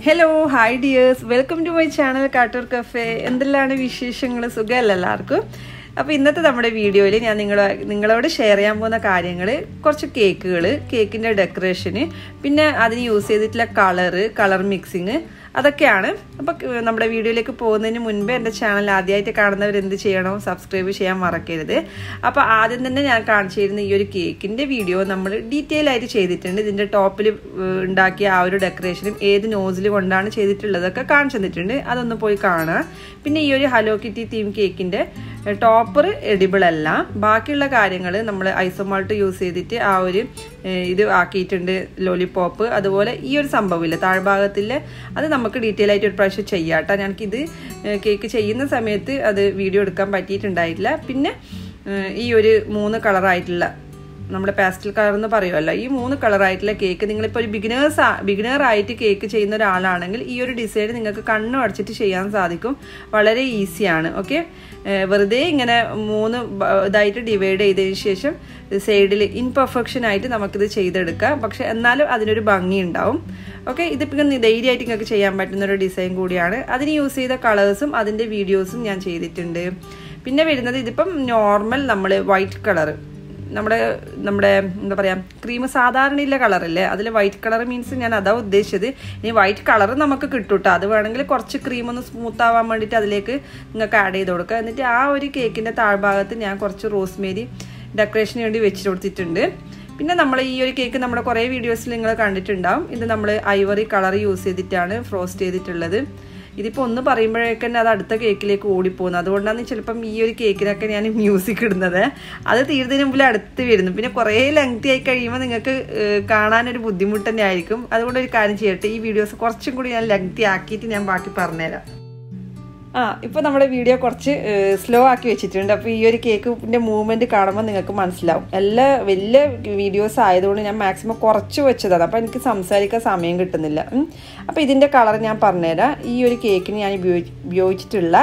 hello hi dears welcome to my channel Kattoor cafe എന്തെല്ലാണ് വിശേഷങ്ങൾ സുഖമല്ല എല്ലാവർക്കും അപ്പോൾ ഇന്നത്തെ നമ്മുടെ വീഡിയോയിൽ ഞാൻ നിങ്ങളോ നിങ്ങളോട് ഷെയർ ചെയ്യാൻ പോകുന്ന കാര്യങ്ങൾ കുറച്ച് കേക്കുകൾ കേക്കിൻ്റെ ഡെക്കറേഷന് പിന്നെ അതിന് യൂസ് ചെയ്തിട്ടുള്ള കളറ് കളർ മിക്സിങ് അതൊക്കെയാണ് അപ്പോൾ നമ്മുടെ വീഡിയോയിലേക്ക് പോകുന്നതിന് മുൻപ് എൻ്റെ ചാനൽ ആദ്യമായിട്ട് കാണുന്നവർ എന്ത് ചെയ്യണം സബ്സ്ക്രൈബ് ചെയ്യാൻ മറക്കരുത് അപ്പോൾ ആദ്യം തന്നെ ഞാൻ കാണിച്ചു തരുന്ന ഈ ഒരു കേക്കിൻ്റെ വീഡിയോ നമ്മൾ ഡീറ്റെയിൽ ആയിട്ട് ചെയ്തിട്ടുണ്ട് ഇതിൻ്റെ ടോപ്പിൽ ഉണ്ടാക്കിയ ആ ഒരു ഡെക്കറേഷനും ഏത് നോസിൽ കൊണ്ടാണ് ചെയ്തിട്ടുള്ളതൊക്കെ കാണിച്ചു തന്നിട്ടുണ്ട് അതൊന്ന് പോയി കാണുക പിന്നെ ഈ ഒരു ഹലോ കിറ്റി തീം കേക്കിൻ്റെ ടോപ്പർ എഡിബിൾ അല്ല ബാക്കിയുള്ള കാര്യങ്ങൾ നമ്മൾ ഐസോമാൾട്ട് യൂസ് ചെയ്തിട്ട് ആ ഒരു ഇത് ആക്കിയിട്ടുണ്ട് ലോലിപോപ്പ് അതുപോലെ ഈ ഒരു സംഭവമില്ല താഴ്ഭാഗത്തിലെ അത് നമുക്ക് ഡീറ്റെയിൽ ആയിട്ട് ഒരു പ്രാവശ്യം ചെയ്യാം കേട്ടോ ഞങ്ങൾക്കിത് കേക്ക് ചെയ്യുന്ന സമയത്ത് അത് വീഡിയോ എടുക്കാൻ പറ്റിയിട്ടുണ്ടായിട്ടില്ല പിന്നെ ഈ ഒരു മൂന്ന് കളറായിട്ടുള്ള നമ്മുടെ പാസ്റ്റൽ കളർ എന്ന് പറയുമല്ലോ ഈ മൂന്ന് കളറായിട്ടുള്ള കേക്ക് നിങ്ങളിപ്പോൾ ഒരു ബിഗിനേഴ്സ് ബിഗിനർ ആയിട്ട് കേക്ക് ചെയ്യുന്ന ഒരാളാണെങ്കിൽ ഈ ഒരു ഡിസൈൻ നിങ്ങൾക്ക് കണ്ണു അടച്ചിട്ട് ചെയ്യാൻ സാധിക്കും വളരെ ഈസിയാണ് ഓക്കെ വെറുതെ ഇങ്ങനെ മൂന്ന് ഇതായിട്ട് ഡിവൈഡ് ചെയ്തതിന് ശേഷം സൈഡിൽ ഇൻപെർഫെക്ഷൻ ആയിട്ട് നമുക്കിത് ചെയ്തെടുക്കാം പക്ഷെ എന്നാലും അതിനൊരു ഭംഗി ഉണ്ടാവും ഓക്കെ ഇതിപ്പോൾ ധൈര്യമായിട്ട് നിങ്ങൾക്ക് ചെയ്യാൻ പറ്റുന്ന ഒരു ഡിസൈൻ കൂടിയാണ് അതിന് യൂസ് ചെയ്ത കളേഴ്സും അതിൻ്റെ വീഡിയോസും ഞാൻ ചെയ്തിട്ടുണ്ട് പിന്നെ വരുന്നത് ഇതിപ്പം നോർമൽ നമ്മൾ വൈറ്റ് കളർ നമ്മുടെ നമ്മുടെ എന്താ പറയുക ക്രീം സാധാരണയുള്ള കളറല്ലേ അതിൽ വൈറ്റ് കളർ മീൻസ് ഞാൻ അതാ ഉദ്ദേശിച്ചത് ഇനി വൈറ്റ് കളർ നമുക്ക് കിട്ടൂട്ടോ അത് വേണമെങ്കിൽ കുറച്ച് ക്രീം ഒന്ന് സ്മൂത്ത് ആവാൻ വേണ്ടിയിട്ട് അതിലേക്ക് നിങ്ങൾക്ക് ആഡ് ചെയ്ത് കൊടുക്കുക എന്നിട്ട് ആ ഒരു കേക്കിൻ്റെ താഴ്ഭാഗത്ത് ഞാൻ കുറച്ച് റോസ്മേരി ഡെക്കറേഷന് വേണ്ടി വെച്ച് കൊടുത്തിട്ടുണ്ട് പിന്നെ നമ്മൾ ഈ ഒരു കേക്ക് നമ്മുടെ കുറേ വീഡിയോസിൽ നിങ്ങൾ കണ്ടിട്ടുണ്ടാവും ഇത് നമ്മൾ ഐവറി കളർ യൂസ് ചെയ്തിട്ടാണ് ഫ്രോസ്റ്റ് ചെയ്തിട്ടുള്ളത് ഇതിപ്പോൾ ഒന്ന് പറയുമ്പോഴേക്കന്നെ അത് അടുത്ത കേക്കിലേക്ക് ഓടിപ്പോകുന്നു അതുകൊണ്ടാണ് ചിലപ്പം ഈ ഒരു കേക്കിനൊക്കെ ഞാൻ മ്യൂസിക് ഇടുന്നത് അത് തീർന്നതിന് മുമ്പിൽ അടുത്ത് വരുന്നു പിന്നെ കുറേ ലെങ്തി ആയി കഴിയുമ്പോൾ നിങ്ങൾക്ക് കാണാനൊരു ബുദ്ധിമുട്ട് തന്നെ ആയിരിക്കും അതുകൊണ്ട് ഒരു കാര്യം ചെയ്യട്ടെ ഈ വീഡിയോസ് കുറച്ചും കൂടി ഞാൻ ലെങ്തി ആക്കിയിട്ട് ഞാൻ ബാക്കി പറഞ്ഞുതരാം ആ ഇപ്പോൾ നമ്മുടെ വീഡിയോ കുറച്ച് സ്ലോ ആക്കി വെച്ചിട്ടുണ്ട് അപ്പോൾ ഈ ഒരു കേക്കിൻ്റെ മൂവ്മെൻറ്റ് കാണുമ്പോൾ നിങ്ങൾക്ക് മനസ്സിലാവും എല്ലാ വലിയ വീഡിയോസ് ആയതുകൊണ്ട് ഞാൻ മാക്സിമം കുറച്ച് വെച്ചതാണ് അപ്പോൾ എനിക്ക് സംസാരിക്കാൻ സമയം കിട്ടുന്നില്ല അപ്പോൾ ഇതിൻ്റെ കളർ ഞാൻ പറഞ്ഞുതരാം ഈ ഒരു കേക്കിന് ഞാൻ ഉപയോഗി ഉപയോഗിച്ചിട്ടുള്ള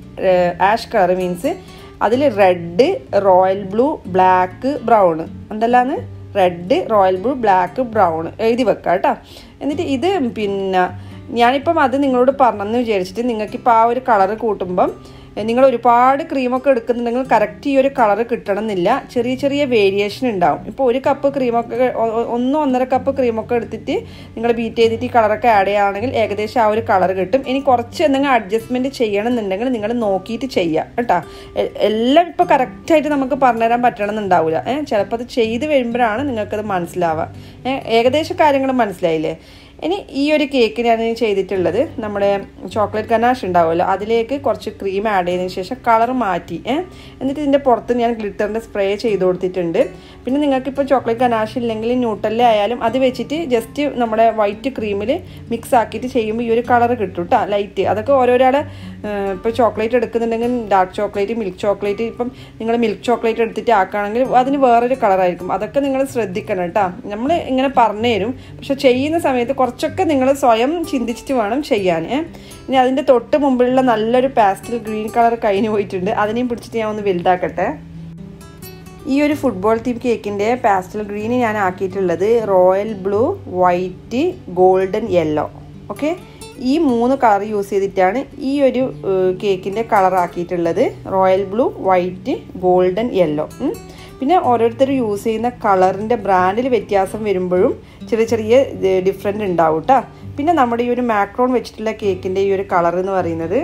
ആഷ് കളർ മീൻസ് അതിൽ red royal blue black brown എന്തെല്ലാന്ന് red royal blue black brown എഴുതി വെക്കാം കേട്ടോ എന്നിട്ട് ഇത് പിന്നെ ഞാനിപ്പം അത് നിങ്ങളോട് പറഞ്ഞെന്ന് വിചാരിച്ചിട്ട് നിങ്ങൾക്കിപ്പോൾ ആ ഒരു കളറ് കൂട്ടുമ്പം നിങ്ങൾ ഒരുപാട് ക്രീമൊക്കെ എടുക്കുന്നുണ്ടെങ്കിൽ കറക്റ്റ് ഈ ഒരു കളർ കിട്ടണമെന്നില്ല ചെറിയ ചെറിയ വേരിയേഷൻ ഉണ്ടാവും ഇപ്പോൾ ഒരു കപ്പ് ക്രീമൊക്കെ ഒന്നോ ഒന്നര കപ്പ് ക്രീമൊക്കെ എടുത്തിട്ട് നിങ്ങൾ ബീറ്റ് ചെയ്തിട്ട് ഈ കളറൊക്കെ ആഡ് ചെയ്യുകയാണെങ്കിൽ ഏകദേശം ആ ഒരു കളർ കിട്ടും ഇനി കുറച്ച് എന്തെങ്കിലും അഡ്ജസ്റ്റ്മെൻറ്റ് ചെയ്യണമെന്നുണ്ടെങ്കിൽ നിങ്ങൾ നോക്കിയിട്ട് ചെയ്യുക കേട്ടോ എല്ലാം ഇപ്പോൾ കറക്റ്റായിട്ട് നമുക്ക് പറഞ്ഞുതരാൻ പറ്റണമെന്നുണ്ടാവില്ല ഏഹ് ചിലപ്പോൾ അത് ചെയ്ത് വരുമ്പോഴാണ് നിങ്ങൾക്കത് മനസ്സിലാവുക ഏകദേശം കാര്യങ്ങൾ മനസ്സിലായില്ലേ ഇനി ഈ ഒരു കേക്ക് ഞാൻ ചെയ്തിട്ടുള്ളത് നമ്മുടെ ചോക്ലേറ്റ് ഗനാഷ് ഉണ്ടാവുമല്ലോ അതിലേക്ക് കുറച്ച് ക്രീം ആഡ് ചെയ്തതിന് ശേഷം കളർ മാറ്റി എന്നിട്ട് ഇതിൻ്റെ പുറത്ത് ഞാൻ ഗ്ലിറ്ററിൻ്റെ സ്പ്രേ ചെയ്ത് കൊടുത്തിട്ടുണ്ട് പിന്നെ നിങ്ങൾക്കിപ്പോൾ ചോക്ലേറ്റ് ഗനാഷ് ഇല്ലെങ്കിൽ ന്യൂട്ടല്ല ആയാലും അത് വെച്ചിട്ട് ജസ്റ്റ് നമ്മുടെ വൈറ്റ് ക്രീമിൽ മിക്സ് ആക്കിയിട്ട് ചെയ്യുമ്പോൾ ഈ ഒരു കളർ കിട്ടും കേട്ടോ ലൈറ്റ് അതൊക്കെ ഓരോരാളെ ഇപ്പോൾ ചോക്ലേറ്റ് എടുക്കുന്നുണ്ടെങ്കിൽ ഡാർക്ക് ചോക്ലേറ്റ് മിൽക്ക് ചോക്ലേറ്റ് ഇപ്പം നിങ്ങൾ മിൽക്ക് ചോക്ലേറ്റ് എടുത്തിട്ട് ആക്കുകയാണെങ്കിൽ അതിന് വേറൊരു കളറായിരിക്കും അതൊക്കെ നിങ്ങൾ ശ്രദ്ധിക്കണം കേട്ടോ നമ്മൾ ഇങ്ങനെ പറഞ്ഞു തരും പക്ഷെ ചെയ്യുന്ന സമയത്ത് കുറച്ചൊക്കെ നിങ്ങൾ സ്വയം ചിന്തിച്ചിട്ട് വേണം ചെയ്യാൻ ഇനി അതിൻ്റെ തൊട്ട് മുമ്പിലുള്ള നല്ലൊരു പാസ്റ്റൽ ഗ്രീൻ കളർ കഴിഞ്ഞു പോയിട്ടുണ്ട് അതിനെയും പിടിച്ചിട്ട് ഞാൻ ഒന്ന് വലുതാക്കട്ടെ ഈ ഒരു ഫുട്ബോൾ തീം കേക്കിൻ്റെ പാസ്റ്റൽ ഗ്രീൻ ഞാൻ ആക്കിയിട്ടുള്ളത് royal blue white golden yellow okay ഈ മൂന്ന് കളർ യൂസ് ചെയ്തിട്ടാണ് ഈ ഒരു കേക്കിൻ്റെ കളർ ആക്കിയിട്ടുള്ളത് royal blue white golden yellow പിന്നെ ഓരോരുത്തർ യൂസ് ചെയ്യുന്ന കളറിൻ്റെ ബ്രാൻഡിൽ വ്യത്യാസം വരുമ്പോഴും ചെറിയ ചെറിയ ഡിഫറെൻ്റ് ഉണ്ടാവും കേട്ടോ പിന്നെ നമ്മുടെ ഈ ഒരു മാക്രോൺ വെച്ചിട്ടുള്ള കേക്കിൻ്റെ ഈ ഒരു കളർ എന്ന് പറയുന്നത്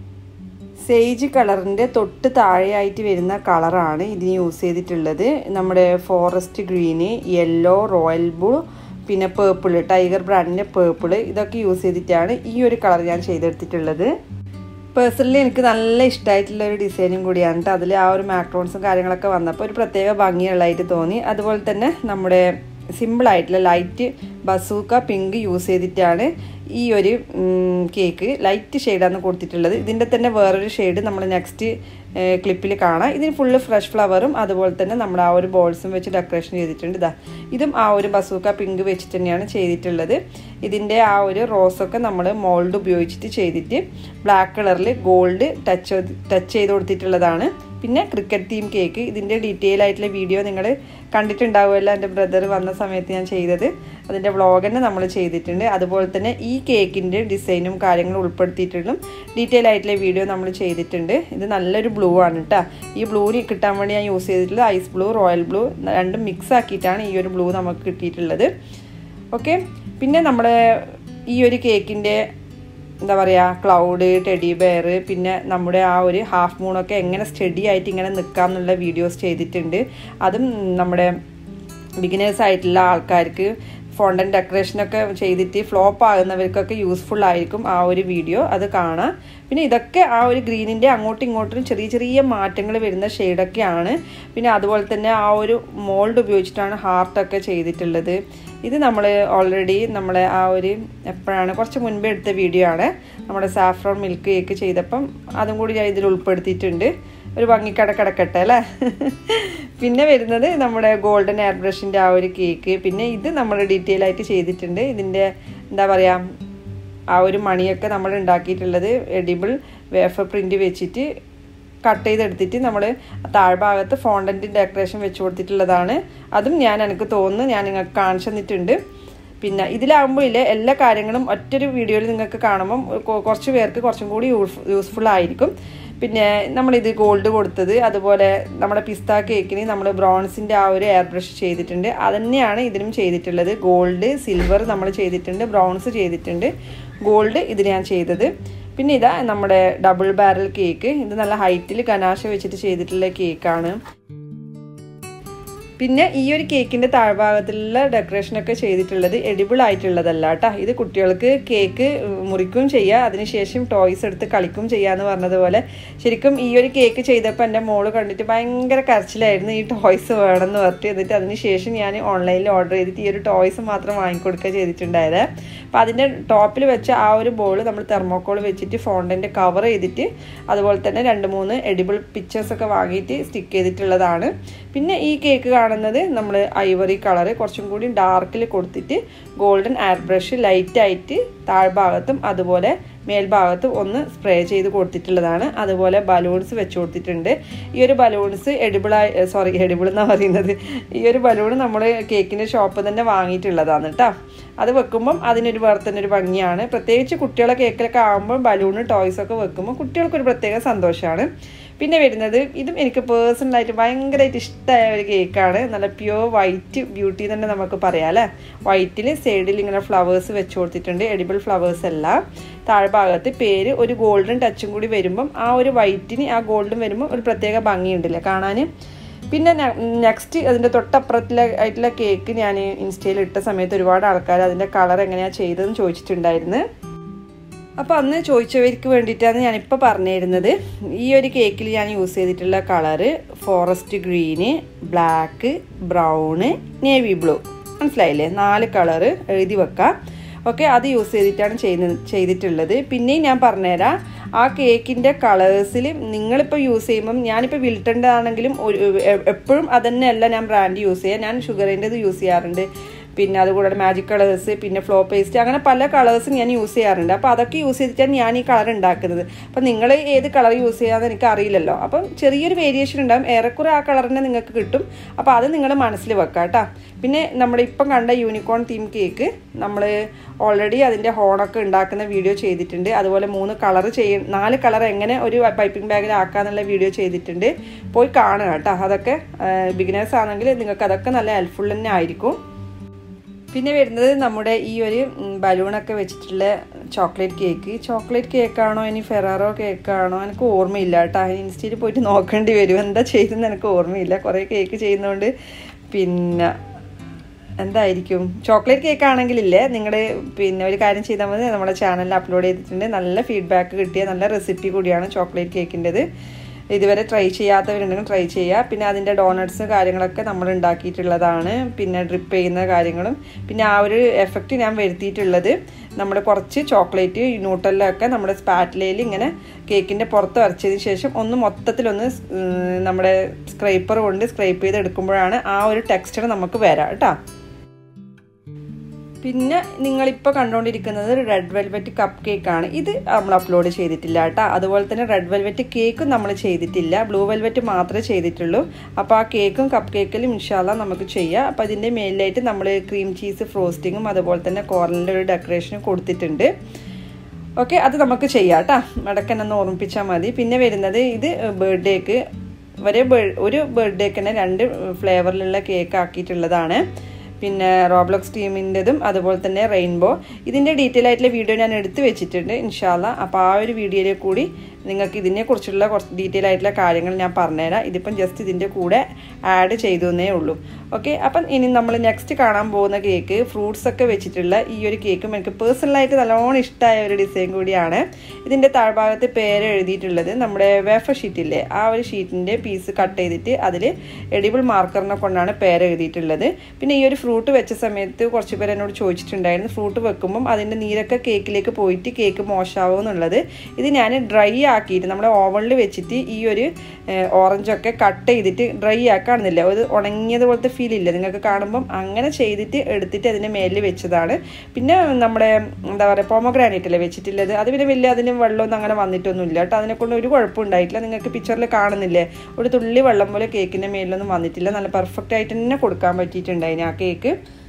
സേജ് കളറിൻ്റെ തൊട്ട് താഴെയായിട്ട് വരുന്ന കളറാണ് ഇതിന് യൂസ് ചെയ്തിട്ടുള്ളത് നമ്മുടെ forest green yellow royal blue പിന്നെ പേർപ്പിൾ ടൈഗർ ബ്രാൻഡിൻ്റെ പേർപ്പിൾ ഇതൊക്കെ യൂസ് ചെയ്തിട്ടാണ് ഈ ഒരു കളർ ഞാൻ ചെയ്തെടുത്തിട്ടുള്ളത് പേഴ്സണലി എനിക്ക് നല്ല ഇഷ്ടമായിട്ടുള്ള ഒരു ഡിസൈനും കൂടിയാണ് കേട്ടോ അതിൽ ആ ഒരു മാക്രോൺസും കാര്യങ്ങളൊക്കെ വന്നപ്പോൾ ഒരു പ്രത്യേക ഭംഗിയുള്ളതായിട്ട് തോന്നി അതുപോലെ തന്നെ നമ്മുടെ സിമ്പിളായിട്ടുള്ള ലൈറ്റ് ബസൂക്ക പിങ്ക് യൂസ് ചെയ്തിട്ടാണ് ഈ ഒരു കേക്ക് ലൈറ്റ് ഷെയ്ഡാണ് കൊടുത്തിട്ടുള്ളത് ഇതിൻ്റെ തന്നെ വേറൊരു ഷെയ്ഡ് നമ്മൾ നെക്സ്റ്റ് ക്ലിപ്പിൽ കാണാം ഇതിന് ഫുള്ള് ഫ്രഷ് ഫ്ലവറും അതുപോലെ തന്നെ നമ്മൾ ആ ഒരു ബോൾസും വെച്ച് ഡെക്കറേഷൻ ചെയ്തിട്ടുണ്ട് ഇതാ ഇതും ആ ഒരു ബസൂക്ക പിങ്ക് വെച്ചിട്ട് തന്നെയാണ് ചെയ്തിട്ടുള്ളത് ഇതിൻ്റെ ആ ഒരു റോസൊക്കെ നമ്മൾ മോൾഡ് ഉപയോഗിച്ചിട്ട് ചെയ്തിട്ട് ബ്ലാക്ക് കളറിൽ ഗോൾഡ് ടച്ച് ടച്ച് ചെയ്ത് കൊടുത്തിട്ടുള്ളതാണ് പിന്നെ ക്രിക്കറ്റ് തീം കേക്ക് ഇതിൻ്റെ ഡീറ്റെയിൽ ആയിട്ടുള്ള വീഡിയോ നിങ്ങൾ കണ്ടിട്ടുണ്ടാവുമല്ലോ എൻ്റെ ബ്രദർ വന്ന സമയത്ത് ഞാൻ ചെയ്തത് അതിൻ്റെ വ്ളോഗ് തന്നെ നമ്മൾ ചെയ്തിട്ടുണ്ട് അതുപോലെ തന്നെ ഈ കേക്കിൻ്റെ ഡിസൈനും കാര്യങ്ങളും ഉൾപ്പെടുത്തിയിട്ടുള്ള ഡീറ്റെയിൽ ആയിട്ടുള്ള വീഡിയോ നമ്മൾ ചെയ്തിട്ടുണ്ട് ഇത് നല്ലൊരു ബ്ലൂ ആണ് കേട്ടോ ഈ ബ്ലൂവിന് കിട്ടാൻ വേണ്ടി ഞാൻ യൂസ് ചെയ്തിട്ടുള്ളത് ഐസ് ബ്ലൂ റോയൽ ബ്ലൂ രണ്ടും മിക്സ് ആക്കിയിട്ടാണ് ഈ ഒരു ബ്ലൂ നമുക്ക് കിട്ടിയിട്ടുള്ളത് ഓക്കെ പിന്നെ നമ്മുടെ ഈ ഒരു കേക്കിൻ്റെ എന്താ പറയുക ക്ലൗഡ് ടെഡി ബെയർ പിന്നെ നമ്മുടെ ആ ഒരു ഹാഫ് മൂണൊക്കെ എങ്ങനെ സ്റ്റഡി ആയിട്ട് ഇങ്ങനെ നിൽക്കാം എന്നുള്ള വീഡിയോസ് ചെയ്തിട്ടുണ്ട് അതും നമ്മുടെ ബിഗിനേഴ്സ് ആയിട്ടുള്ള ആൾക്കാർക്ക് ഫോണ്ടൻ ഡെക്കറേഷനൊക്കെ ചെയ്തിട്ട് ഫ്ലോപ്പ് ആകുന്നവർക്കൊക്കെ യൂസ്ഫുൾ ആയിരിക്കും ആ ഒരു വീഡിയോ അത് കാണാം പിന്നെ ഇതൊക്കെ ആ ഒരു ഗ്രീനിൻ്റെ അങ്ങോട്ടും ഇങ്ങോട്ടും ചെറിയ ചെറിയ മാറ്റങ്ങൾ വരുന്ന ഷെയ്ഡൊക്കെയാണ് പിന്നെ അതുപോലെ തന്നെ ആ ഒരു മോൾഡ് ഉപയോഗിച്ചിട്ടാണ് ഹാർട്ടൊക്കെ ചെയ്തിട്ടുള്ളത് ഇത് നമ്മൾ ഓൾറെഡി നമ്മളെ ആ ഒരു എപ്പോഴാണ് കുറച്ച് മുൻപേ എടുത്ത വീഡിയോ ആണ് നമ്മുടെ സാഫ്രോൺ മിൽക്ക് കേക്ക് ചെയ്തപ്പം അതും കൂടി ഞാൻ ഇതിൽ ഉൾപ്പെടുത്തിയിട്ടുണ്ട് ഒരു ഭംഗിക്കട കിടക്കട്ടെ അല്ലേ പിന്നെ വരുന്നത് നമ്മുടെ ഗോൾഡൻ എയർ ബ്രഷിൻ്റെ ആ ഒരു കേക്ക് പിന്നെ ഇത് നമ്മൾ ഡീറ്റെയിൽ ആയിട്ട് ചെയ്തിട്ടുണ്ട് ഇതിൻ്റെ എന്താ പറയുക ആ ഒരു മണിയൊക്കെ നമ്മൾ ഉണ്ടാക്കിയിട്ടുള്ളത് എഡിബിൾ വേഫർ പ്രിൻ്റ് വെച്ചിട്ട് കട്ട് ചെയ്തെടുത്തിട്ട് നമ്മൾ താഴ്ഭാഗത്ത് ഫോണ്ടൻറ്റ് ഡെക്കറേഷൻ വെച്ച് കൊടുത്തിട്ടുള്ളതാണ് അതും ഞാൻ എനിക്ക് തോന്നുന്നു ഞാൻ നിങ്ങൾക്ക് കാണിച്ചു തന്നിട്ടുണ്ട് പിന്നെ ഇതിലാകുമ്പോൾ ഇല്ലേ എല്ലാ കാര്യങ്ങളും ഒറ്റൊരു വീഡിയോയിൽ നിങ്ങൾക്ക് കാണുമ്പം കുറച്ച് പേർക്ക് കുറച്ചും കൂടി യൂസ്ഫുൾ ആയിരിക്കും പിന്നെ നമ്മളിത് ഗോൾഡ് കൊടുത്തത് അതുപോലെ നമ്മുടെ പിസ്ത കേക്കിന് നമ്മൾ ബ്രോൺസിൻ്റെ ആ ഒരു എയർ ബ്രഷ് ചെയ്തിട്ടുണ്ട് അതുതന്നെയാണ് ഇതിനും ചെയ്തിട്ടുള്ളത് ഗോൾഡ് സിൽവർ നമ്മൾ ചെയ്തിട്ടുണ്ട് ബ്രൗൺസ് ചെയ്തിട്ടുണ്ട് ഗോൾഡ് ഇതിന് ഞാൻ ചെയ്തത് പിന്നെ ഇതാ നമ്മുടെ ഡബിൾ ബാരൽ കേക്ക് ഇത് നല്ല ഹൈറ്റിൽ കനാശ വെച്ചിട്ട് ചെയ്തിട്ടുള്ള കേക്കാണ് പിന്നെ ഈ ഒരു കേക്കിൻ്റെ താഴ്ഭാഗത്തുള്ള ഡെക്കറേഷനൊക്കെ ചെയ്തിട്ടുള്ളത് എഡിബിൾ ആയിട്ടുള്ളതല്ല കേട്ടോ ഇത് കുട്ടികൾക്ക് കേക്ക് മുറിക്കും ചെയ്യുക അതിനുശേഷം ടോയ്സ് എടുത്ത് കളിക്കും ചെയ്യാന്ന് പറഞ്ഞതുപോലെ ശരിക്കും ഈ ഒരു കേക്ക് ചെയ്തപ്പോൾ എൻ്റെ മോള് കണ്ടിട്ട് ഭയങ്കര കരച്ചിലായിരുന്നു ഈ ടോയ്സ് വേണമെന്ന് പറഞ്ഞിട്ട് എന്നിട്ട് അതിനുശേഷം ഞാൻ ഓൺലൈനിൽ ഓർഡർ ചെയ്തിട്ട് ഈ ഒരു ടോയ്സ് മാത്രം വാങ്ങിക്കൊടുക്കുക ചെയ്തിട്ടുണ്ടായത് അപ്പോൾ അതിൻ്റെ ടോപ്പിൽ വെച്ച ആ ഒരു ബോൾ നമ്മൾ തെർമോക്കോൾ വെച്ചിട്ട് ഫോണ്ടൻ്റെ കവർ ചെയ്തിട്ട് അതുപോലെ തന്നെ രണ്ട് മൂന്ന് എഡിബിൾ പിക്ചേഴ്സൊക്കെ വാങ്ങിയിട്ട് സ്റ്റിക്ക് ചെയ്തിട്ടുള്ളതാണ് പിന്നെ ഈ കേക്ക് കാണുന്നത് നമ്മൾ ഐവറി കളറ് കുറച്ചും കൂടി ഡാർക്കിൽ കൊടുത്തിട്ട് ഗോൾഡൻ എയർ ബ്രഷ് ലൈറ്റായിട്ട് താഴ്ഭാഗത്തും അതുപോലെ മേൽഭാഗത്തും ഒന്ന് സ്പ്രേ ചെയ്ത് കൊടുത്തിട്ടുള്ളതാണ് അതുപോലെ ബലൂൺസ് വെച്ച് കൊടുത്തിട്ടുണ്ട് ഈ ഒരു ബലൂൺസ് എഡിബിളായി സോറി എഡിബിൾ എന്നാണ് പറയുന്നത് ഈ ഒരു ബലൂൺ നമ്മൾ കേക്കിൻ്റെ ഷോപ്പ് തന്നെ വാങ്ങിയിട്ടുള്ളതാണ് കേട്ടോ അത് വെക്കുമ്പം അതിനൊരു വേറെ തന്നെ ഒരു ഭംഗിയാണ് പ്രത്യേകിച്ച് കുട്ടികളെ കേക്കിലൊക്കെ ആകുമ്പോൾ ബലൂണ് ടോയ്സൊക്കെ വെക്കുമ്പോൾ കുട്ടികൾക്കൊരു പ്രത്യേക സന്തോഷമാണ് പിന്നെ വരുന്നത് ഇതും എനിക്ക് പേഴ്സണലായിട്ട് ഭയങ്കരമായിട്ട് ഇഷ്ടമായ ഒരു കേക്കാണ് നല്ല പ്യുവർ വൈറ്റ് ബ്യൂട്ടി തന്നെ നമുക്ക് പറയാം അല്ലേ വൈറ്റിൽ സൈഡിൽ ഇങ്ങനെ ഫ്ലവേഴ്സ് വെച്ച് കൊടുത്തിട്ടുണ്ട് എഡിബിൾ ഫ്ലവേഴ്സ് എല്ലാം താഴ്ഭാഗത്ത് പേര് ഒരു ഗോൾഡൻ ടച്ചും കൂടി വരുമ്പം ആ ഒരു വൈറ്റിന് ആ ഗോൾഡൻ വരുമ്പോൾ ഒരു പ്രത്യേക ഭംഗിയുണ്ടല്ലേ കാണാൻ പിന്നെ നെക്സ്റ്റ് അതിൻ്റെ തൊട്ടപ്പുറത്തിലെ ആയിട്ടുള്ള കേക്ക് ഞാൻ ഇൻസ്റ്റയിൽ ഇട്ട സമയത്ത് ഒരുപാട് ആൾക്കാർ അതിൻ്റെ കളർ എങ്ങനെയാണ് ചെയ്തതെന്ന് ചോദിച്ചിട്ടുണ്ടായിരുന്നു അപ്പോൾ അന്ന് ചോദിച്ചവർക്ക് വേണ്ടിയിട്ടാണ് ഞാനിപ്പോൾ പറഞ്ഞിരുന്നത് ഈ ഒരു കേക്കിൽ ഞാൻ യൂസ് ചെയ്തിട്ടുള്ള colour forest green black brown navy blue മനസ്സിലായില്ലേ നാല് കളറ് എഴുതി വെക്കാം ഓക്കെ അത് യൂസ് ചെയ്തിട്ടാണ് ചെയ്യുന്ന ചെയ്തിട്ടുള്ളത് പിന്നെയും ഞാൻ പറഞ്ഞുതരാം ആ കേക്കിൻ്റെ കളേഴ്സിൽ നിങ്ങളിപ്പോൾ യൂസ് ചെയ്യുമ്പം ഞാനിപ്പോൾ വിൽട്ടൻ്റെ ആണെങ്കിലും ഒരു എപ്പോഴും അതന്നെയല്ല ഞാൻ ബ്രാൻഡ് യൂസ് ചെയ്യുക ഞാൻ ഷുഗറിൻ്റെത് യൂസ് ചെയ്യാറുണ്ട് പിന്നെ അതുകൂടാതെ മാജിക് കളേഴ്സ് പിന്നെ ഫ്ലോ പേസ്റ്റ് അങ്ങനെ പല കളേഴ്സും ഞാൻ യൂസ് ചെയ്യാറുണ്ട് അപ്പോൾ അതൊക്കെ യൂസ് ചെയ്തിട്ടാണ് ഞാൻ ഈ കളർ ഉണ്ടാക്കുന്നത് അപ്പോൾ നിങ്ങൾ ഏത് കളർ യൂസ് ചെയ്യാമെന്ന് എനിക്ക് അറിയില്ലല്ലോ അപ്പം ചെറിയൊരു വേരിയേഷൻ ഉണ്ടാകും ഏറെക്കുറെ ആ കളർ തന്നെ നിങ്ങൾക്ക് കിട്ടും അപ്പോൾ അത് നിങ്ങൾ മനസ്സിൽ വെക്കാം കേട്ടോ പിന്നെ നമ്മുടെ ഇപ്പം കണ്ട യൂണിക്കോൺ തീം കേക്ക് നമ്മൾ ഓൾറെഡി അതിൻ്റെ ഹോണൊക്കെ ഉണ്ടാക്കുന്ന വീഡിയോ ചെയ്തിട്ടുണ്ട് അതുപോലെ മൂന്ന് കളർ ചെയ്യ നാല് കളർ എങ്ങനെ ഒരു പൈപ്പിംഗ് ബാഗിൽ ആക്കാന്നുള്ള വീഡിയോ ചെയ്തിട്ടുണ്ട് പോയി കാണുക കേട്ടോ അതൊക്കെ ബിഗിനേഴ്സ് ആണെങ്കിൽ നിങ്ങൾക്ക് അതൊക്കെ നല്ല ഹെൽപ്ഫുൾ തന്നെ ആയിരിക്കും പിന്നെ വരുന്നത് നമ്മുടെ ഈ ഒരു ബലൂണൊക്കെ വെച്ചിട്ടുള്ള ചോക്ലേറ്റ് കേക്ക് ചോക്ലേറ്റ് കേക്കാണോ ഇനി ഫെറാറോ കേക്കാണോ എനിക്ക് ഓർമ്മയില്ല കേട്ടോ ഇൻസ്റ്റയിൽ പോയിട്ട് നോക്കേണ്ടി വരും എന്താ ചെയ്തെന്ന് എനിക്ക് ഓർമ്മയില്ല കുറേ കേക്ക് ചെയ്യുന്നതുകൊണ്ട് പിന്നെ എന്തായിരിക്കും ചോക്ലേറ്റ് കേക്ക് ആണെങ്കിലില്ലേ നിങ്ങൾ പിന്നെ ഒരു കാര്യം ചെയ്താൽ മതി നമ്മുടെ ചാനലിൽ അപ്ലോഡ് ചെയ്തിട്ടുണ്ട് നല്ല ഫീഡ്ബാക്ക് കിട്ടിയ നല്ല റെസിപ്പി കൂടിയാണ് ചോക്ലേറ്റ് കേക്കിൻ്റെത് ഇതുവരെ ട്രൈ ചെയ്യാത്തവരുണ്ടെങ്കിൽ ട്രൈ ചെയ്യുക പിന്നെ അതിൻ്റെ ഡോണട്സ് കാര്യങ്ങളൊക്കെ നമ്മൾ ഉണ്ടാക്കിയിട്ടുള്ളതാണ് പിന്നെ ഡ്രിപ്പ് ചെയ്യുന്ന കാര്യങ്ങളും പിന്നെ ആ ഒരു എഫക്റ്റ് ഞാൻ വരുത്തിയിട്ടുള്ളത് നമ്മൾ കുറച്ച് ചോക്ലേറ്റ് ന്യൂട്ടലിലൊക്കെ നമ്മുടെ സ്പാറ്റിലയിൽ ഇങ്ങനെ കേക്കിൻ്റെ പുറത്ത് വരച്ചതിന് ശേഷം ഒന്ന് മൊത്തത്തിലൊന്ന് നമ്മുടെ സ്ക്രൈപ്പർ കൊണ്ട് സ്ക്രൈപ്പ് ചെയ്ത് എടുക്കുമ്പോഴാണ് ആ ഒരു ടെക്സ്ചർ നമുക്ക് വരാം കേട്ടോ പിന്നെ നിങ്ങളിപ്പോൾ കണ്ടുകൊണ്ടിരിക്കുന്നത് റെഡ് വെൽവെറ്റ് കപ്പ് കേക്കാണ് ഇത് നമ്മൾ അപ്ലോഡ് ചെയ്തിട്ടില്ല കേട്ടോ അതുപോലെ തന്നെ റെഡ് വെൽവെറ്റ് കേക്കും നമ്മൾ ചെയ്തിട്ടില്ല ബ്ലൂ വെൽവെറ്റ് മാത്രമേ ചെയ്തിട്ടുള്ളൂ അപ്പോൾ ആ കേക്കും കപ്പ് കേക്കിലും ഇൻഷാല്ല നമുക്ക് ചെയ്യാം അപ്പോൾ അതിൻ്റെ മേലിലായിട്ട് നമ്മൾ ക്രീം ചീസ് ഫ്രോസ്റ്റിങ്ങും അതുപോലെ തന്നെ കോർണറിൻ്റെ ഒരു ഡെക്കറേഷനും കൊടുത്തിട്ടുണ്ട് ഓക്കെ അത് നമുക്ക് ചെയ്യാം കേട്ടോ ഇടയ്ക്കെന്നെ ഓർമ്മിപ്പിച്ചാൽ മതി പിന്നെ വരുന്നത് ഇത് ബർത്ത്ഡേക്ക് ഒരേ ഒരു ബർത്ത്ഡേക്ക് തന്നെ രണ്ട് ഫ്ലേവറിലുള്ള കേക്ക് ആക്കിയിട്ടുള്ളതാണ് പിന്നെ റോബ്ലോക്സ് ടീമിൻ്റെതും അതുപോലെ തന്നെ റെയിൻബോ ഇതിൻ്റെ ഡീറ്റെയിൽ ആയിട്ടുള്ള വീഡിയോ ഞാൻ എടുത്തു വെച്ചിട്ടുണ്ട് ഇൻഷാല്ല അപ്പോൾ ആ ഒരു വീഡിയോയിൽ കൂടി നിങ്ങൾക്ക് ഇതിനെക്കുറിച്ചുള്ള കുറച്ച് ഡീറ്റെയിൽ ആയിട്ടുള്ള കാര്യങ്ങൾ ഞാൻ പറഞ്ഞുതരാം ഇതിപ്പം ജസ്റ്റ് ഇതിൻ്റെ കൂടെ ആഡ് ചെയ്തു എന്നേ ഉള്ളൂ ഓക്കെ അപ്പം ഇനി നമ്മൾ നെക്സ്റ്റ് കാണാൻ പോകുന്ന കേക്ക് ഫ്രൂട്ട്സ് ഒക്കെ വെച്ചിട്ടുള്ള ഈ ഒരു കേക്കും എനിക്ക് പേഴ്സണലായിട്ട് നല്ലോണം ഇഷ്ടമായ ഒരു ഡിസൈൻ കൂടിയാണ് ഇതിൻ്റെ താഴ്ഭാഗത്ത് പേര് എഴുതിയിട്ടുള്ളത് നമ്മുടെ വേഫർ ഷീറ്റില്ലേ ആ ഒരു ഷീറ്റിൻ്റെ പീസ് കട്ട് ചെയ്തിട്ട് അതിൽ എഡിബിൾ മാർക്കറിനെ കൊണ്ടാണ് പേര് എഴുതിയിട്ടുള്ളത് പിന്നെ ഈ ഒരു ഫ്രൂട്ട് വെച്ച സമയത്ത് കുറച്ച് പേര് എന്നോട് ചോദിച്ചിട്ടുണ്ടായിരുന്നു ഫ്രൂട്ട് വെക്കുമ്പം അതിൻ്റെ നീരൊക്കെ കേക്കിലേക്ക് പോയിട്ട് കേക്ക് മോശമാവും എന്നുള്ളത് ഇത് ഞാൻ ഡ്രൈ ആക്കിയിട്ട് നമ്മുടെ ഓവണിൽ വെച്ചിട്ട് ഈ ഒരു ഓറഞ്ചൊക്കെ കട്ട് ചെയ്തിട്ട് ഡ്രൈ ആക്കാണെന്നില്ല ഒരു ഉണങ്ങിയത് പോലത്തെ ഫീൽ ഇല്ല നിങ്ങൾക്ക് കാണുമ്പം അങ്ങനെ ചെയ്തിട്ട് എടുത്തിട്ട് അതിൻ്റെ മേലിൽ വെച്ചതാണ് പിന്നെ നമ്മുടെ എന്താ പറയുക പോമോഗ്രാനൈറ്റ് അല്ലേ വെച്ചിട്ടുള്ളത് അത് പിന്നെ വലിയ അതിന് വെള്ളമൊന്നും അങ്ങനെ വന്നിട്ടൊന്നുമില്ല കേട്ടോ അതിനെക്കൊണ്ട് ഒരു കുഴപ്പം ഉണ്ടായിട്ടില്ല നിങ്ങൾക്ക് പിക്ചറിൽ കാണുന്നില്ലേ ഒരു തുള്ളി വെള്ളം പോലെ കേക്കിൻ്റെ മേലിലൊന്നും വന്നിട്ടില്ല നല്ല പെർഫെക്റ്റ് ആയിട്ട് തന്നെ കൊടുക്കാൻ പറ്റിയിട്ടുണ്ടായിന് ആ കേക്ക്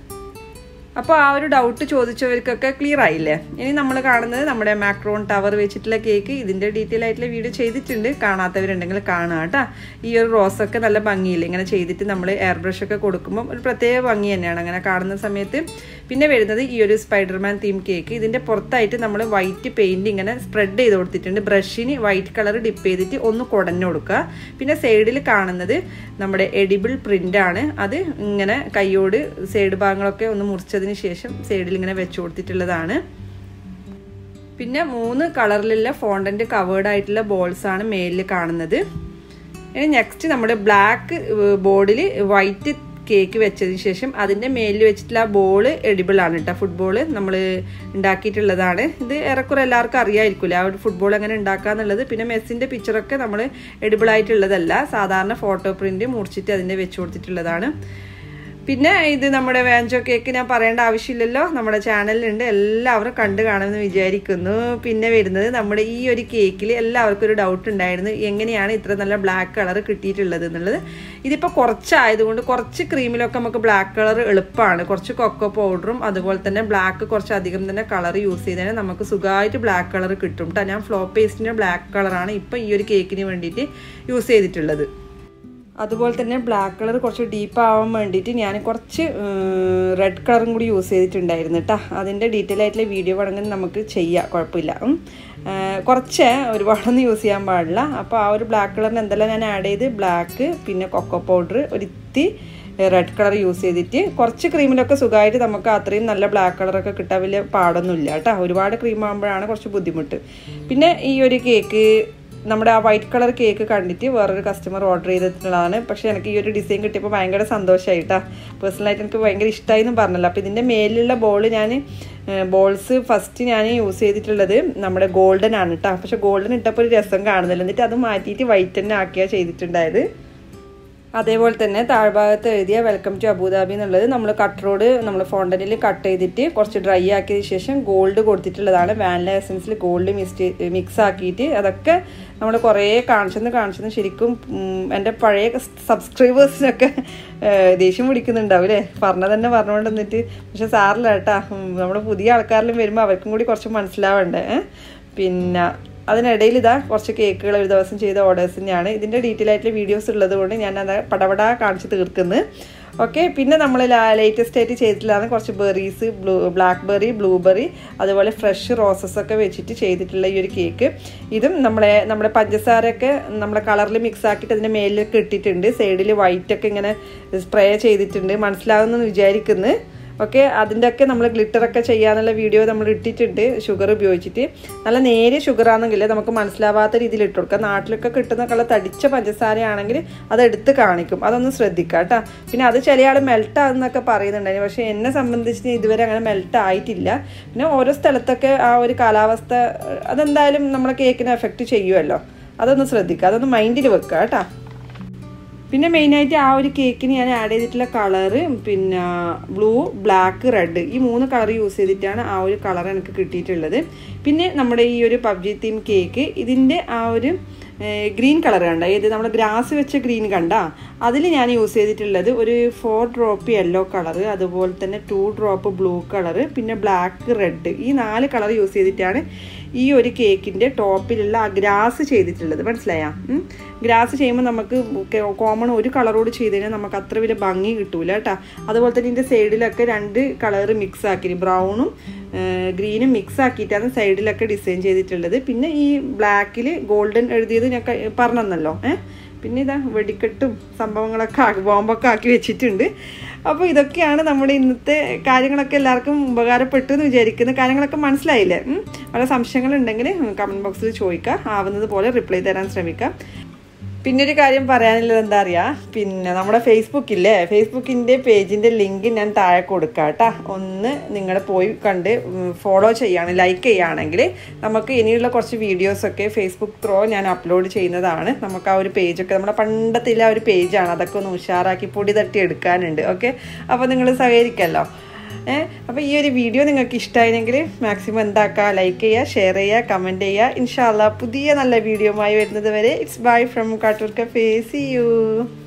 അപ്പോൾ ആ ഒരു ഡൗട്ട് ചോദിച്ചവർക്കൊക്കെ ക്ലിയർ ആയില്ലേ ഇനി നമ്മൾ കാണുന്നത് നമ്മുടെ മാക്രോൺ ടവർ വെച്ചിട്ടുള്ള കേക്ക് ഇതിൻ്റെ ഡീറ്റെയിൽ ആയിട്ടുള്ള വീഡിയോ ചെയ്തിട്ടുണ്ട് കാണാത്തവരുണ്ടെങ്കിൽ കാണുക കേട്ടോ ഈ ഒരു റോസൊക്കെ നല്ല ഭംഗിയില്ല ഇങ്ങനെ ചെയ്തിട്ട് നമ്മൾ എയർ ബ്രഷ് ഒക്കെ കൊടുക്കുമ്പോൾ ഒരു പ്രത്യേക ഭംഗി തന്നെയാണ് അങ്ങനെ കാണുന്ന സമയത്ത് പിന്നെ വരുന്നത് ഈ ഒരു സ്പൈഡർമാൻ തീം കേക്ക് ഇതിൻ്റെ പുറത്തായിട്ട് നമ്മൾ വൈറ്റ് പെയിൻറ് ഇങ്ങനെ സ്പ്രെഡ് ചെയ്ത് കൊടുത്തിട്ടുണ്ട് ബ്രഷിന് വൈറ്റ് കളർ ഡിപ്പ് ചെയ്തിട്ട് ഒന്ന് കുടഞ്ഞു കൊടുക്കുക പിന്നെ സൈഡിൽ കാണുന്നത് നമ്മുടെ എഡിബിൾ പ്രിൻ്റ് ആണ് അത് ഇങ്ങനെ കൈയോട് സൈഡ് ഭാഗങ്ങളൊക്കെ ഒന്ന് മുറിച്ചതിന് ശേഷം സൈഡിൽ ഇങ്ങനെ വെച്ച് കൊടുത്തിട്ടുള്ളതാണ് പിന്നെ മൂന്ന് കളറിലുള്ള ഫോണ്ടന്റ് കവേർഡ് ആയിട്ടുള്ള ബോൾസ് ആണ് മേലിൽ കാണുന്നത് ഇനി നെക്സ്റ്റ് നമ്മുടെ ബ്ലാക്ക് ബോർഡിൽ വൈറ്റ് കേക്ക് വെച്ചതിന് ശേഷം അതിൻ്റെ മേലിൽ വെച്ചിട്ടുള്ള ആ ബോൾ എഡിബിൾ ആണ് കേട്ടോ ഫുട്ബോൾ നമ്മൾ ഉണ്ടാക്കിയിട്ടുള്ളതാണ് ഇത് ഏറെക്കുറെ എല്ലാവർക്കും അറിയാമായിരിക്കില്ല ആ ഒരു ഫുട്ബോൾ എങ്ങനെ ഉണ്ടാക്കുക എന്നുള്ളത് പിന്നെ മെസ്സിൻ്റെ പിക്ചറൊക്കെ നമ്മൾ എഡിബിൾ ആയിട്ടുള്ളതല്ല സാധാരണ ഫോട്ടോ പ്രിൻറ്റ് മുറിച്ചിട്ട് അതിൻ്റെ വെച്ച് കൊടുത്തിട്ടുള്ളതാണ് പിന്നെ ഇത് നമ്മുടെ വാഞ്ചോ കേക്ക് ഞാൻ പറയേണ്ട ആവശ്യമില്ലല്ലോ നമ്മുടെ ചാനലിലുണ്ട് എല്ലാവരും കണ്ടു കാണുമെന്ന് വിചാരിക്കുന്നു പിന്നെ വരുന്നത് നമ്മുടെ ഈ ഒരു കേക്കിൽ എല്ലാവർക്കും ഒരു ഡൗട്ട് ഉണ്ടായിരുന്നു എങ്ങനെയാണ് ഇത്ര നല്ല ബ്ലാക്ക് കളർ കിട്ടിയിട്ടുള്ളത് എന്നുള്ളത് ഇതിപ്പോൾ കുറച്ചായതുകൊണ്ട് കുറച്ച് ക്രീമിലൊക്കെ നമുക്ക് ബ്ലാക്ക് കളർ എളുപ്പമാണ് കുറച്ച് കൊക്കോ പൗഡറും അതുപോലെ തന്നെ ബ്ലാക്ക് കുറച്ച് അധികം തന്നെ കളർ യൂസ് ചെയ്തതിന് നമുക്ക് സുഖമായിട്ട് ബ്ലാക്ക് കളർ കിട്ടും കേട്ടോ ഞാൻ ഫ്ലോ പേസ്റ്റിൻ്റെ ബ്ലാക്ക് കളറാണ് ഇപ്പോൾ ഈ ഒരു കേക്കിന് വേണ്ടിയിട്ട് യൂസ് ചെയ്തിട്ടുള്ളത് അതുപോലെ തന്നെ ബ്ലാക്ക് കളർ കുറച്ച് ഡീപ്പ് ആവാൻ വേണ്ടിയിട്ട് ഞാൻ കുറച്ച് റെഡ് കളറും കൂടി യൂസ് ചെയ്തിട്ടുണ്ടായിരുന്നു കേട്ടോ അതിൻ്റെ ഡീറ്റെയിൽ ആയിട്ടുള്ള വീഡിയോ വേണമെങ്കിൽ നമുക്ക് ചെയ്യാം കുഴപ്പമില്ല കുറച്ച് ഒരുപാടൊന്നും യൂസ് ചെയ്യാൻ പാടില്ല അപ്പോൾ ആ ഒരു ബ്ലാക്ക് കളറിന് എന്തെല്ലാം ഞാൻ ആഡ് ചെയ്ത് ബ്ലാക്ക് പിന്നെ കൊക്കോ പൗഡർ ഒരിത്തി റെഡ് കളർ യൂസ് ചെയ്തിട്ട് കുറച്ച് ക്രീമിലൊക്കെ സുഖമായിട്ട് നമുക്ക് അത്രയും നല്ല ബ്ലാക്ക് കളറൊക്കെ കിട്ടാൻ വലിയ പാടൊന്നുമില്ല കേട്ടോ ഒരുപാട് ക്രീം ആകുമ്പോഴാണ് കുറച്ച് ബുദ്ധിമുട്ട് പിന്നെ ഈ ഒരു കേക്ക് നമ്മുടെ ആ വൈറ്റ് കളർ കേക്ക് കണ്ടിട്ട് വേറൊരു കസ്റ്റമർ ഓർഡർ ചെയ്തിട്ടുള്ളതാണ് പക്ഷേ എനിക്ക് ഈ ഒരു ഡിസൈൻ കിട്ടിയപ്പോൾ ഭയങ്കര സന്തോഷമായിട്ടാ പേഴ്സണലായിട്ട് എനിക്ക് ഭയങ്കര ഇഷ്ടമായി എന്ന് പറഞ്ഞല്ലോ അപ്പോൾ ഇതിൻ്റെ മേലിലുള്ള ബോൾ ഞാൻ ബോൾസ് ഫസ്റ്റ് ഞാൻ യൂസ് ചെയ്തിട്ടുള്ളത് നമ്മുടെ ഗോൾഡൻ ആണ് കേട്ടോ പക്ഷേ ഗോൾഡൻ ഇട്ടപ്പോൾ ഒരു രസം കാണുന്നില്ല എന്നിട്ട് അത് മാറ്റിയിട്ട് വൈറ്റ് തന്നെ ആക്കിയാണ് ചെയ്തിട്ടുണ്ടായത് അതേപോലെ തന്നെ താഴ്ഭാഗത്ത് എഴുതിയ വെൽക്കം ടു അബുദാബി എന്നുള്ളത് നമ്മൾ കട്ട് റോഡ് നമ്മൾ ഫോണ്ടനിൽ കട്ട് ചെയ്തിട്ട് കുറച്ച് ഡ്രൈ ആക്കിയതിന് ശേഷം ഗോൾഡ് കൊടുത്തിട്ടുള്ളതാണ് വാനില എസൻസിൽ ഗോൾഡ് മിക്സ് മിക്സ് ആക്കിയിട്ട് അതൊക്കെ നമ്മൾ കുറേ കാണിച്ചെന്ന് കാണിച്ചെന്ന് ശരിക്കും എൻ്റെ പഴയ സബ്സ്ക്രൈബേഴ്സിനൊക്കെ ദേഷ്യം പിടിക്കുന്നുണ്ടാവും അല്ലേ പറഞ്ഞത് തന്നെ പറഞ്ഞുകൊണ്ട് വന്നിട്ട് പക്ഷെ സാറില്ല കേട്ടാ നമ്മുടെ പുതിയ ആൾക്കാരിലും വരുമ്പോൾ അവർക്കും കൂടി കുറച്ച് മനസ്സിലാവണ്ടേ പിന്നെ അതിനിടയിൽ ഇതാ കുറച്ച് കേക്കുകൾ ഒരു ദിവസം ചെയ്ത ഓർഡേഴ്സ് തന്നെയാണ് ഇതിൻ്റെ ഡീറ്റെയിൽ ആയിട്ടുള്ള വീഡിയോസ് ഉള്ളത് കൊണ്ട് ഞാൻ അത് പടപടാ കാണിച്ച് തീർക്കുന്നത് ഓക്കെ പിന്നെ നമ്മൾ ലേറ്റസ്റ്റ് ആയിട്ട് ചെയ്തിട്ടുള്ളതാണ് കുറച്ച് berries blue black berry blueberry അതുപോലെ ഫ്രഷ് റോസസ് ഒക്കെ വെച്ചിട്ട് ചെയ്തിട്ടുള്ള ഈ ഒരു കേക്ക് ഇതും നമ്മളെ നമ്മുടെ പഞ്ചസാരയൊക്കെ നമ്മുടെ കളറിൽ മിക്സ് ആക്കിയിട്ട് അതിൻ്റെ മേലിലൊക്കെ ഇട്ടിട്ടുണ്ട് സൈഡിൽ വൈറ്റ് ഒക്കെ ഇങ്ങനെ സ്പ്രേ ചെയ്തിട്ടുണ്ട് മനസ്സിലാവുമെന്ന് വിചാരിക്കുന്നു ഓക്കെ അതിൻ്റെ ഒക്കെ നമ്മൾ ഗ്ലിറ്ററൊക്കെ ചെയ്യാനുള്ള വീഡിയോ നമ്മൾ ഇട്ടിട്ടുണ്ട് ഷുഗർ ഉപയോഗിച്ചിട്ട് നല്ല നേരിയ ഷുഗർ ആണെങ്കിൽ നമുക്ക് മനസ്സിലാവാത്ത രീതിയിൽ ഇട്ട് കൊടുക്കാം നാട്ടിലൊക്കെ കിട്ടുന്ന കളർ തടിച്ച പഞ്ചസാരയാണെങ്കിൽ അത് എടുത്ത് കാണിക്കും അതൊന്ന് ശ്രദ്ധിക്കുക കേട്ടോ പിന്നെ അത് ചില ആൾ മെൽറ്റ് ആകുന്നൊക്കെ പറയുന്നുണ്ടായിരുന്നു പക്ഷേ എന്നെ സംബന്ധിച്ച് ഇതുവരെ അങ്ങനെ മെൽറ്റ് ആയിട്ടില്ല പിന്നെ ഓരോ സ്ഥലത്തൊക്കെ ആ ഒരു കാലാവസ്ഥ അതെന്തായാലും നമ്മളെ കേക്കിനെ എഫക്റ്റ് ചെയ്യുമല്ലോ അതൊന്ന് ശ്രദ്ധിക്കുക അതൊന്ന് മൈൻഡിൽ വെക്കുക കേട്ടോ പിന്നെ മെയിനായിട്ട് ആ ഒരു കേക്കിന് ഞാൻ ആഡ് ചെയ്തിട്ടുള്ള കളറ് പിന്നെ ബ്ലൂ ബ്ലാക്ക് റെഡ് ഈ മൂന്ന് കളർ യൂസ് ചെയ്തിട്ടാണ് ആ ഒരു കളർ എനിക്ക് കിട്ടിയിട്ടുള്ളത് പിന്നെ നമ്മുടെ ഈ ഒരു പബ്ജി തീം കേക്ക് ഇതിൻ്റെ ആ ഒരു ഗ്രീൻ കളർ കണ്ട ഏത് നമ്മൾ ഗ്രാസ് വെച്ച ഗ്രീൻ കണ്ട അതിൽ ഞാൻ യൂസ് ചെയ്തിട്ടുള്ളത് ഒരു ഫോർ ഡ്രോപ്പ് യെല്ലോ കളർ അതുപോലെ തന്നെ ടു ഡ്രോപ്പ് ബ്ലൂ കളർ പിന്നെ ബ്ലാക്ക് റെഡ് ഈ നാല് കളർ യൂസ് ചെയ്തിട്ടാണ് ഈ ഒരു കേക്കിൻ്റെ ടോപ്പിലുള്ള ആ ഗ്രാസ് ചെയ്തിട്ടുള്ളത് മനസ്സിലായാ ഗ്രാസ് ചെയ്യുമ്പോൾ നമുക്ക് കോമൺ ഒരു കളറോട് ചെയ്ത് കഴിഞ്ഞാൽ നമുക്ക് അത്ര വലിയ ഭംഗി കിട്ടൂല കേട്ടോ അതുപോലെ തന്നെ ഇതിൻ്റെ സൈഡിലൊക്കെ രണ്ട് കളർ മിക്സ് ആക്കി ബ്രൗണും ഗ്രീനും മിക്സ് ആക്കിയിട്ടാണ് സൈഡിലൊക്കെ ഡിസൈൻ ചെയ്തിട്ടുള്ളത് പിന്നെ ഈ ബ്ലാക്കിൽ ഗോൾഡൻ എഴുതിയത് ഞാൻ പറഞ്ഞല്ലോ ഏഹ് പിന്നെ ഇതാ വെടിക്കെട്ടും സംഭവങ്ങളൊക്കെ ആക്കി ബോംബൊക്കെ ആക്കി വെച്ചിട്ടുണ്ട് അപ്പോൾ ഇതൊക്കെയാണ് നമ്മുടെ ഇന്നത്തെ കാര്യങ്ങളൊക്കെ എല്ലാവർക്കും ഉപകാരപ്പെട്ടു എന്ന് വിചാരിക്കുന്ന കാര്യങ്ങളൊക്കെ മനസ്സിലായില്ലേ വളരെ സംശയങ്ങളുണ്ടെങ്കിൽ കമൻറ്റ് ബോക്സിൽ ചോദിക്കുക ആവുന്നത് പോലെ റിപ്ലൈ തരാൻ ശ്രമിക്കാം പിന്നെ ഒരു കാര്യം പറയാനുള്ളത് എന്താ അറിയാ പിന്നെ നമ്മുടെ ഫേസ്ബുക്കില്ലേ ഫേസ്ബുക്കിൻ്റെ പേജിൻ്റെ ലിങ്ക് ഞാൻ താഴെ കൊടുക്കാം കേട്ടോ ഒന്ന് നിങ്ങൾ പോയി കണ്ട് ഫോളോ ചെയ്യാണ് ലൈക്ക് ചെയ്യുകയാണെങ്കിൽ നമുക്ക് ഇനിയുള്ള കുറച്ച് വീഡിയോസൊക്കെ ഫേസ്ബുക്ക് ത്രോ ഞാൻ അപ്ലോഡ് ചെയ്യുന്നതാണ് നമുക്ക് ആ ഒരു പേജൊക്കെ നമ്മുടെ പണ്ടത്തെ ആ ഒരു പേജാണ് അതൊക്കെ ഒന്ന് ഉഷാറാക്കി പൊടി തട്ടി എടുക്കാനുണ്ട് ഓക്കെ അപ്പോൾ നിങ്ങൾ സഹകരിക്കല്ലോ ഏഹ് അപ്പോൾ ഈ ഒരു വീഡിയോ നിങ്ങൾക്ക് ഇഷ്ടമായെങ്കിൽ മാക്സിമം എന്താക്കുക ലൈക്ക് ചെയ്യുക ഷെയർ ചെയ്യുക കമൻറ്റ് ചെയ്യുക ഇൻഷാല്ല പുതിയ നല്ല വീഡിയോയുമായി വരുന്നത് വരെ it's bye from Kattoor cafe see U